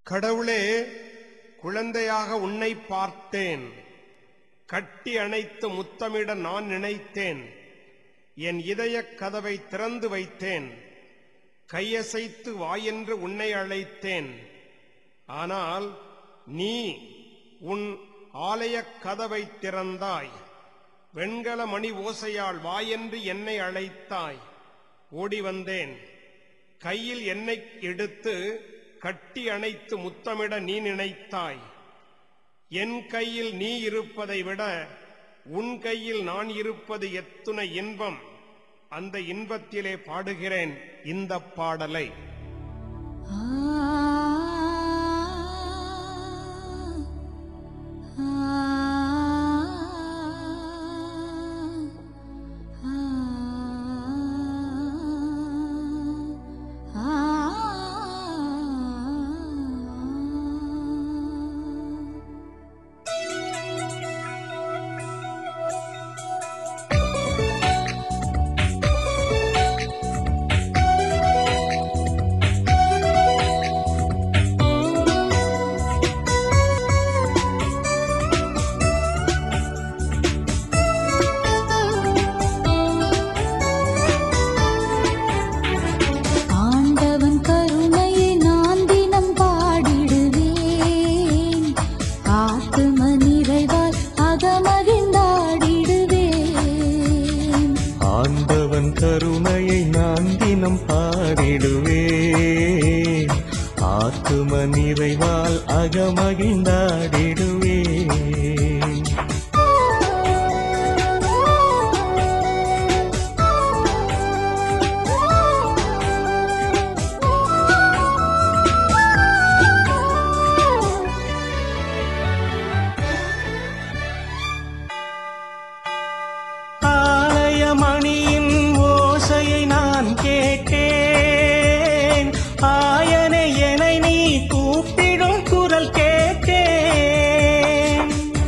கடவுளே குழந்தையாக உன்னை பார்த்தேன் கட்டி அணைத்து முத்தமிட நான் நினைத்தேன் என் இதயக் கதவை திறந்து வைத்தேன் கையசைத்து வாயென்று உன்னை அழைத்தேன் ஆனால் நீ உன் ஆலயக் கதவை திறந்தாய் வெண்கல மணி ஓசையால் வாயென்று என்னை அழைத்தாய் ஓடி வந்தேன் கையில் என்னை எடுத்து கட்டி அணைத்து முத்தமிட நீ நினைத்தாய் என் கையில் நீ இருப்பதை விட உன் கையில் நான் இருப்பது எத்துணை இன்பம் அந்த இன்பத்திலே பாடுகிறேன் இந்த பாடலை ஆண்டவன் கருணையை நான் தினம் பாடிடுவேன் ஆத்தும நிறைவால் அகமகிழ்ந்தாடிடுவேன் ஆண்டவன் கருணையை நான் தினம் பாடிடுவேன் ஆத்தும நிறைவால் அகமகிழ்ந்தாடிடுவேன் ஆலயமணியின் ஓசையை நான் கேட்டேன் ஆயனை என்னை நீ கூப்பிடும் குரல் கேட்டேன்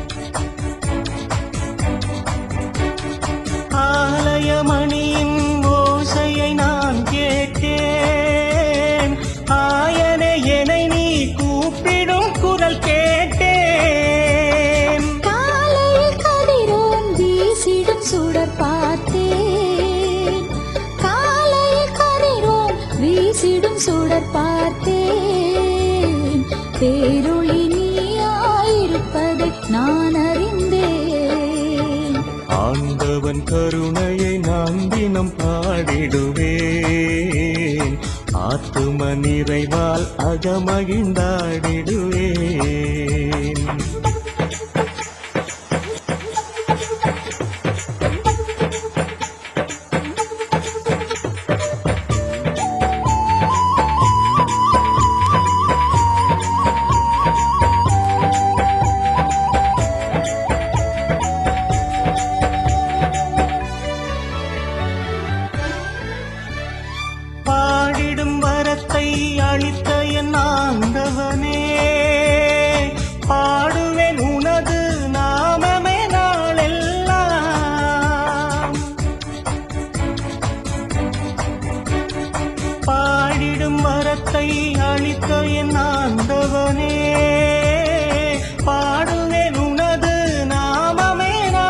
ஆலயமணியின் ஓசையை நான் கேட்டேன் ஆயனை என்னை நீ கூப்பிடும் குரல் கேட்டேன் காலையில் கதிரோன் வீசிடும் சுடர் பார்த்தேன் காலையில் கதிரோன் வீசிடும் சுடர் பார்த்தேன் பேரொளி நீயாயிருப்பதை நான் அறிந்தேன் ஆண்டவன் கருணையை நான் தினம் பாடிடுவேன் ஆத்தும நிறைவால் அகமகிழ்ந்தாடிடுவேன் பாடிடும் வரத்தை அளித்த என் ஆண்டவனே பாடுவேன் உனது நாமமே நாளெல்லாம் பாடிடும் வரத்தை அளித்த என் ஆண்டவனே பாடுவேன் உனது நாமமே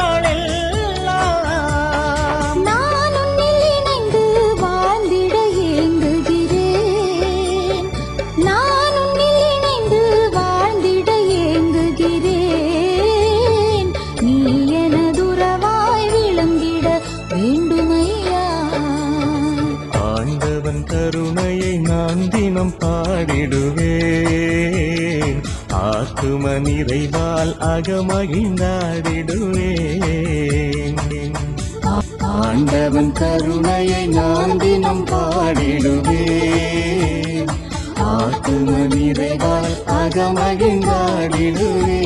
நாளெல்லாம் நான் உன்னில் இணைந்து வாழ்ந்திட ஏங்குகிறேன் நான் உன்னில் இணைந்து வாழ்ந்திட ஏங்குகிறேன் நீ எனதுறவாய் விளங்கிட வேண்டுமையா ஆண்டவன் கருணையை நான் தினம் பாடிடுவேன் ஆத்தும நிறைவால் அகமகிழ்ந்தாடிடுவேன் ஆண்டவன் கருணையை நான் தினம் பாடிடுவேன் ஆத்தும நிறைவால் அகமகிழ்ந்தாடிடுவேன்